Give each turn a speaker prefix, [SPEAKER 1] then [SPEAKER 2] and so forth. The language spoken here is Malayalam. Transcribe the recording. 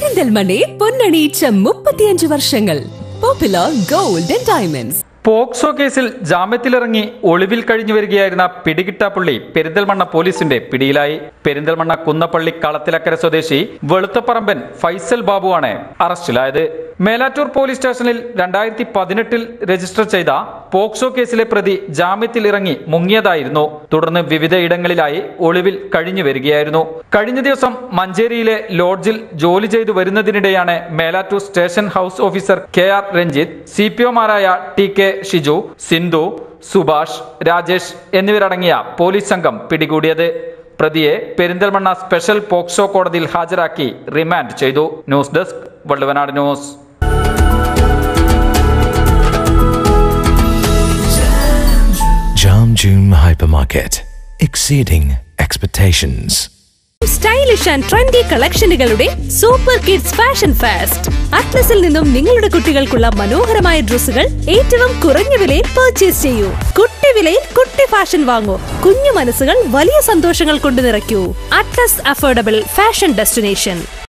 [SPEAKER 1] പെരിന്തൽമണ്ണയെ പൊന്നണിയിച്ച മുപ്പത്തിയഞ്ച് വർഷങ്ങൾ popular gold and diamonds
[SPEAKER 2] POCSO കേസിൽ ജാമ്യത്തിലിറങ്ങി ഒളിവിൽ കഴിഞ്ഞു വരികയായിരുന്ന പിടികിട്ടാപ്പള്ളി പെരിന്തൽമണ്ണ പോലീസിന്റെ പിടിയിലായി പെരിന്തൽമണ്ണ കുന്നപ്പള്ളി കളത്തിലക്കര സ്വദേശി വെളുത്തപ്പറമ്പൻ ഫൈസൽ ബാബുവാണ് അറസ്റ്റിലായത് മേലാറ്റൂർ പോലീസ് സ്റ്റേഷനിൽ രണ്ടായിരത്തി പതിനെട്ടിൽ രജിസ്റ്റർ ചെയ്ത പോക്സോ കേസിലെ പ്രതി ജാമ്യത്തിൽ ഇറങ്ങി മുങ്ങിയതായിരുന്നു തുടർന്ന് വിവിധ ഇടങ്ങളിലായി ഒളിവിൽ കഴിഞ്ഞു വരികയായിരുന്നു കഴിഞ്ഞ ദിവസം മഞ്ചേരിയിലെ ലോഡ്ജിൽ ജോലി ചെയ്തു വരുന്നതിനിടെയാണ് Melattur station house officer K R Ranjith C P ഒമാരായ ടി കെ ഷിജു സിന്ധു സുഭാഷ് രാജേഷ് എന്നിവരടങ്ങിയ പോലീസ് സംഘം പിടികൂടിയത് പ്രതിയെ പെരിന്തൽമണ്ണ സ്പെഷ്യൽ പോക്സോ കോടതിയിൽ ഹാജരാക്കി റിമാൻഡ് ചെയ്തു news desk Valluvanad news
[SPEAKER 3] Jam June Hypermarket. Exceeding expectations.
[SPEAKER 1] Stylish and trendy കളക്ഷനുകളുടെ സൂപ്പർ കിഡ്സ് ഫാഷൻ ഫാസ്റ്റ് അറ്റ്ലസിൽ നിന്നും നിങ്ങളുടെ കുട്ടികൾക്കുള്ള മനോഹരമായ ഡ്രസ്സുകൾ ഏറ്റവും കുറഞ്ഞ വിലയിൽ പർച്ചേസ് ചെയ്യൂ കുട്ടി വിലയിൽ കുട്ടി ഫാഷൻ വാങ്ങൂ കുഞ്ഞു മനസ്സുകൾ വലിയ സന്തോഷങ്ങൾ കൊണ്ട് നിറയ്ക്കൂ അറ്റ്ലസ് അഫോർഡബിൾ ഫാഷൻ ഡെസ്റ്റിനേഷൻ